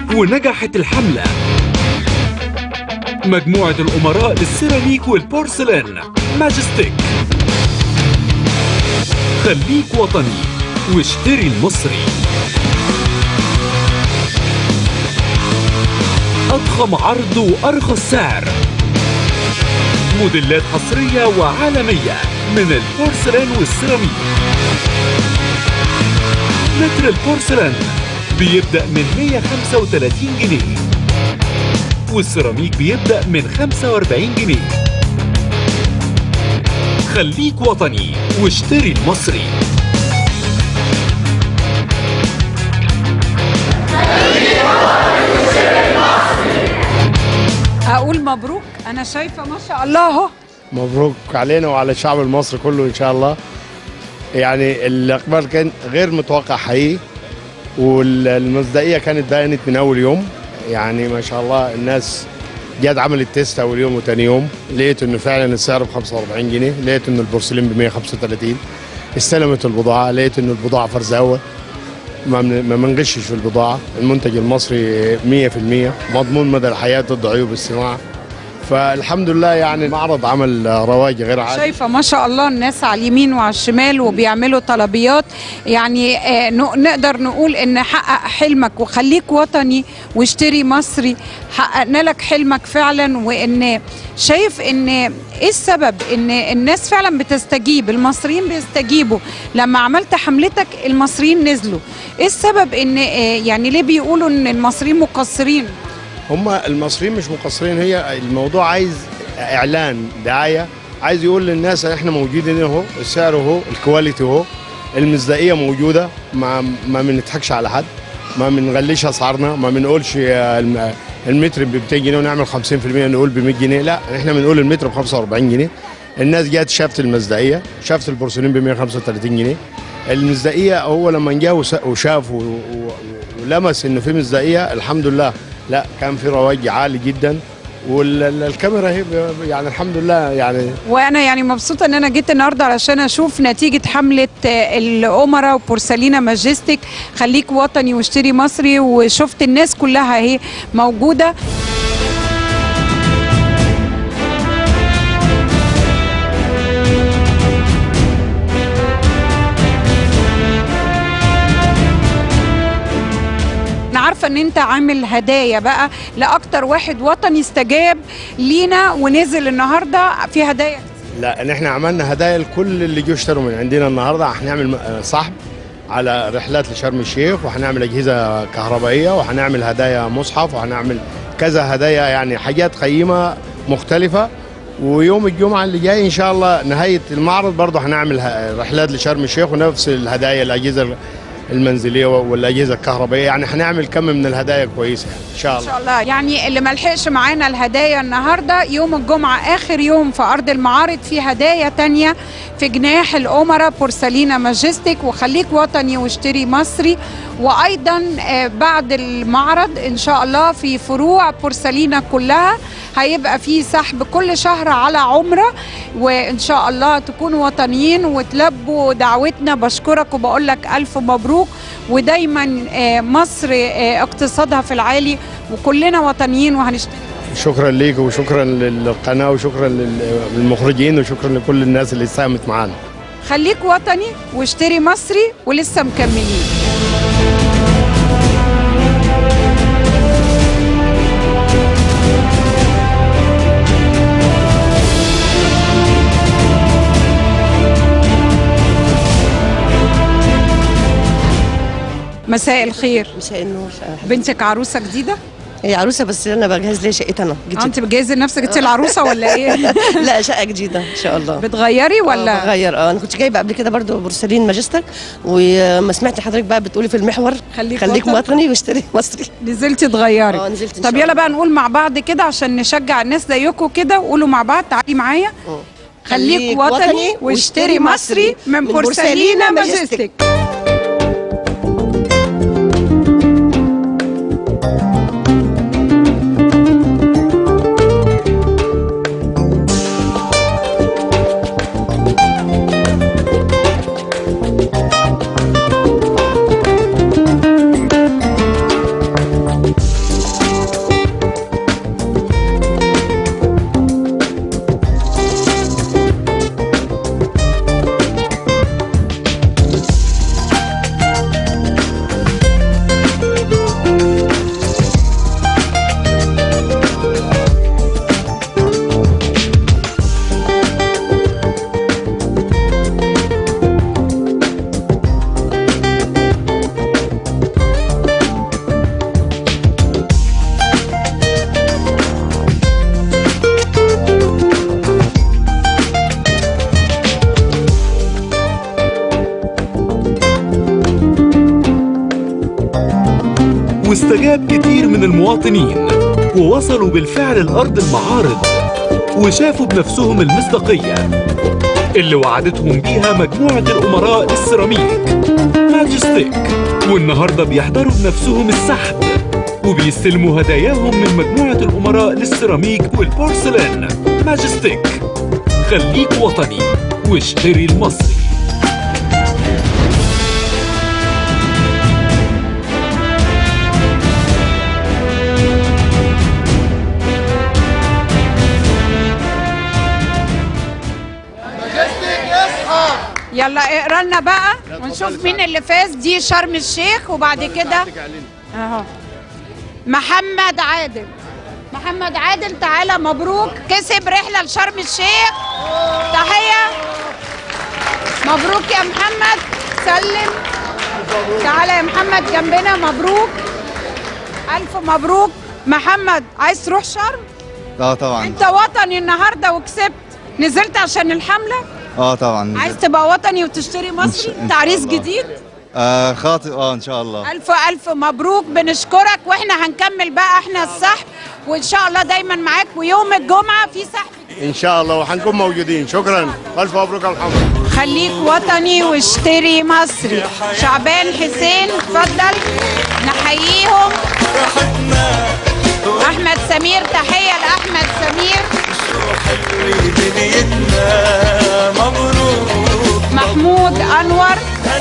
ونجحت الحملة مجموعة الأمراء للسيراميك والبورسلين ماجستيك خليك وطني واشتري المصري أضخم عرض وأرخص سعر موديلات حصرية وعالمية من البورسلين والسيراميك متر البورسلين بيبدأ من 135 جنيه والسيراميك بيبدأ من 45 جنيه خليك وطني واشتري المصري اقول مبروك انا شايفه ما شاء الله اهو مبروك علينا وعلى الشعب المصري كله ان شاء الله يعني الاقبال كان غير متوقع حقيقي والمصداقيه كانت باينت من اول يوم يعني ما شاء الله الناس جت عملت تيست اول يوم وثاني يوم لقيت انه فعلا السعر ب 45 جنيه لقيت انه البورسلين ب 135 استلمت البضاعه لقيت انه البضاعه فرز اول ما من- ما منغشش في البضاعه المنتج المصري 100% مضمون مدى الحياه ضد عيوب الصناعه فالحمد لله يعني المعرض عمل رواج غير عادي شايفه ما شاء الله الناس على اليمين وعلى الشمال وبيعملوا طلبيات يعني آه، ن- نقدر نقول ان حقق حلمك وخليك وطني واشتري مصري حققنا لك حلمك فعلا وان شايف ان ايه السبب ان الناس فعلا بتستجيب المصريين بيستجيبوا لما عملت حملتك المصريين نزلوا ايه السبب ان آه، يعني ليه بيقولوا ان المصريين مقصرين هم المصريين مش مقصرين هي الموضوع عايز اعلان دعايه عايز يقول للناس إن احنا موجودين اهو السعر اهو الكواليتي اهو المصداقيه موجوده ما ما بنضحكش على حد ما بنغليش اسعارنا ما بنقولش الم- المتر ب 200 جنيه ونعمل 50% نقول ب 100 جنيه لا احنا بنقول المتر ب 45 جنيه الناس جت شافت المصداقيه شافت البورسلين ب 135 جنيه المصداقيه هو لما جه وس- وشاف و- و- ولمس انه في مصداقيه الحمد لله لا كان في رواج عالي جدا والكاميرا هي ب- يعني الحمد لله يعني وانا يعني مبسوطه ان انا جيت النهارده علشان اشوف نتيجه حمله آه، الامراء وبورسلينا ماجستيك خليك وطني واشتري مصري وشفت الناس كلها اهي موجوده انا عارفه ان انت عامل هدايا بقى لاكتر واحد وطني استجاب لينا ونزل النهارده في هدايا لا ان احنا عملنا هدايا لكل اللي جو اشتروا من عندنا النهارده هنعمل م- آه، سحب على رحلات لشرم الشيخ وهنعمل اجهزه كهربائيه وهنعمل هدايا مصحف وهنعمل كذا هدايا يعني حاجات قيمه مختلفه ويوم الجمعه اللي جاي ان شاء الله نهايه المعرض برضه هنعمل ه- رحلات لشرم الشيخ ونفس الهدايا الاجهزه المنزليه والاجهزه الكهربائيه يعني هنعمل كم من الهدايا كويسه يعني ان شاء ان الله شاء الله يعني اللي ملحقش معانا الهدايا النهارده يوم الجمعه اخر يوم في ارض المعارض في هدايا تانية في جناح الامراء بورسلينا ماجستيك وخليك وطني واشتري مصري وايضا آه، بعد المعرض ان شاء الله في فروع بورسلينا كلها هيبقى في سحب كل شهر على عمره وان شاء الله تكونوا وطنيين وتلبوا دعوتنا بشكرك وبقول لك الف مبروك ودايما آه، مصر آه، اقتصادها في العالي وكلنا وطنيين وهنشتري شكرا ليك وشكرا للقناه وشكرا لل- للمخرجين وشكرا لكل الناس اللي ساهمت معانا خليك وطني واشتري مصري ولسه مكملين مساء الخير مساء النور بنتك عروسه جديده هي عروسه بس انا بجهز لها شقتي انا آه، جديد انت بتجهزي لنفسك انت العروسه ولا ايه لا شقه جديده ان شاء الله بتغيري ولا ولا بغير اه انا كنت جايبه قبل كده برضو بورسلين ماجستيك وما سمعت حضرتك بقى بتقولي في المحور خليك خليك وطني. وطني واشتري مصري نزلتي تغيري اه نزلت إن طب شاء يلا الله. بقى نقول مع بعض كده عشان نشجع الناس زيكم كده وقولوا مع بعض تعالي معايا آه. خليك وطني واشتري مصري من بورسلينا ماجستيك كتير من المواطنين ووصلوا بالفعل لأرض المعارض وشافوا بنفسهم المصداقية اللي وعدتهم بيها مجموعة الأمراء السيراميك ماجستيك والنهاردة بيحضروا بنفسهم السحب وبيستلموا هداياهم من مجموعة الأمراء للسيراميك والبورسلين ماجستيك خليك وطني واشتري المصري يلا اقرا لنا بقى ونشوف مين اللي فاز دي شرم الشيخ وبعد كده اهو محمد عادل محمد عادل تعالى مبروك كسب رحلة لشرم الشيخ تحية مبروك يا محمد سلم تعالى يا محمد جنبنا مبروك ألف مبروك محمد عايز تروح شرم اه طبعا انت وطني النهارده وكسبت نزلت عشان الحملة اه طبعا عايز تبقى وطني وتشتري مصري إن انت شاء عريس الله. جديد آه خاطئ اه ان شاء الله ألف ألف مبروك بنشكرك وإحنا هنكمل بقى إحنا السحب وإن شاء الله دايما معاك ويوم الجمعة في سحب ان شاء الله وهنكون موجودين شكرا الف مبروك يا محمد خليك وطني واشتري مصري شعبان حسين اتفضل نحييهم أحمد سمير تحية لأحمد سمير محمود أنور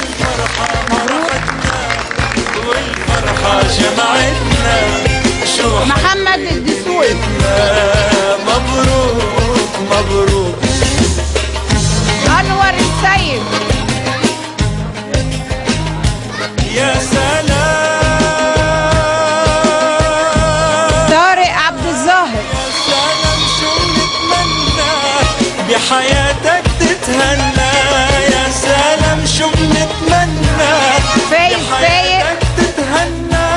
والفرحة جمعتنا شو محمد الدسوقي مبروك مبروك أنور السيد يا سلام طارق عبد الظاهر يا سلام شو بنتمنى بحياتك تتهنى يا سلام شو بنتمنى فايز فايق بحياتك تتهنى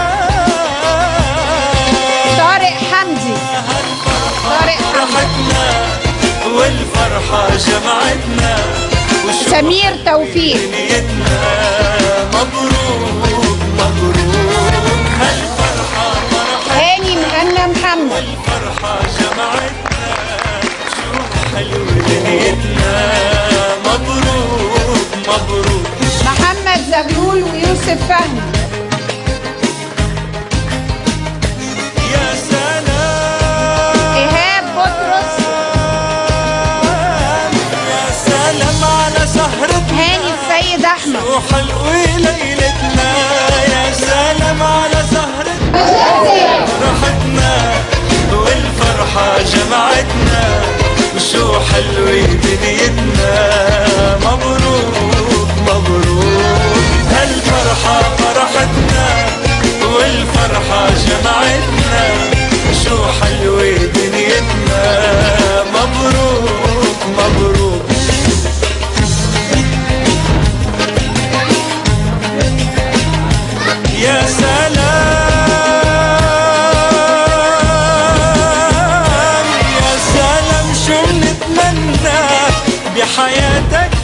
طارق حمدي طارق حمدي فرحتنا والفرحة جمعتنا وشو سمير توفيق نيتنا مبروك مبروك هالفرحة فرحة هاني مغنى محمد فرحة جمعتنا شو حلو دنيتنا مبروك مبروك محمد زغلول ويوسف فهمي يا سلام إيهاب بطرس يا سلام على سهرتنا هاني السيد أحمد وحلوة ليلتنا يا سلام على سهرتنا فرحتنا والفرحة جمعتنا وشو حلوة دنيتنا مبروك مبروك هالفرحة فرحتنا والفرحة جمعتنا شو حلوة دنيتنا مبروك مبروك يا سلام يا سلام شو نتمنى بحياتك